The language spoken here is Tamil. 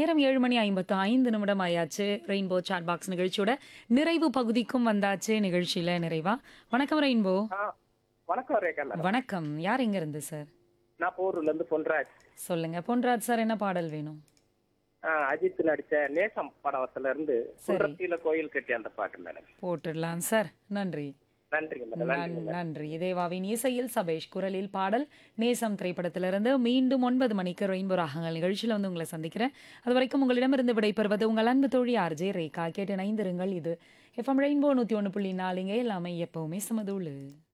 நேரம் ஏழு மணி ஐம்பத்து ஐந்து நிமிடம் ஆயாச்சு ரெயின்போ சாட் பாக்ஸ் நிகழ்ச்சியோட நிறைவு பகுதிக்கும் வந்தாச்சு நிகழ்ச்சியில நிறைவா வணக்கம் ரெயின்போ ஆ, வணக்கம் ரேகா மேடம் வணக்கம் யார் எங்க இருந்து சார் நான் போரூர்ல இருந்து பொன்ராஜ் சொல்லுங்க பொன்ராஜ் சார் என்ன பாடல் வேணும் ஆ, அஜித் நடிச்ச நேசம் படத்துல இருந்து சரி. குன்றத்தில கோயில் கட்டி அந்த பாட்டு மேடம் போட்டுடலாம் சார் நன்றி நன்றிங்க மேடம் நன்றி நன்- நன்றி தேவாவின் இசையில் சபேஷ் குரலில் பாடல் நேசம் திரைப்படத்திலிருந்து மீண்டும் ஒன்பது மணிக்கு ரெயின்போ ராகங்கள் நிகழ்ச்சியில் வந்து உங்களை சந்திக்கிறேன் அது வரைக்கும் உங்களிடமிருந்து விடைபெறுவது உங்கள் அன்பு தோழி ஆர்ஜே ரேகா கேட்டு இணைந்திருங்கள் இது எஃப்எம் ரெயின்போ நூற்றி ஒன்று புள்ளி நாலுங்க எல்லாமே எப்பவுமே சமதூளு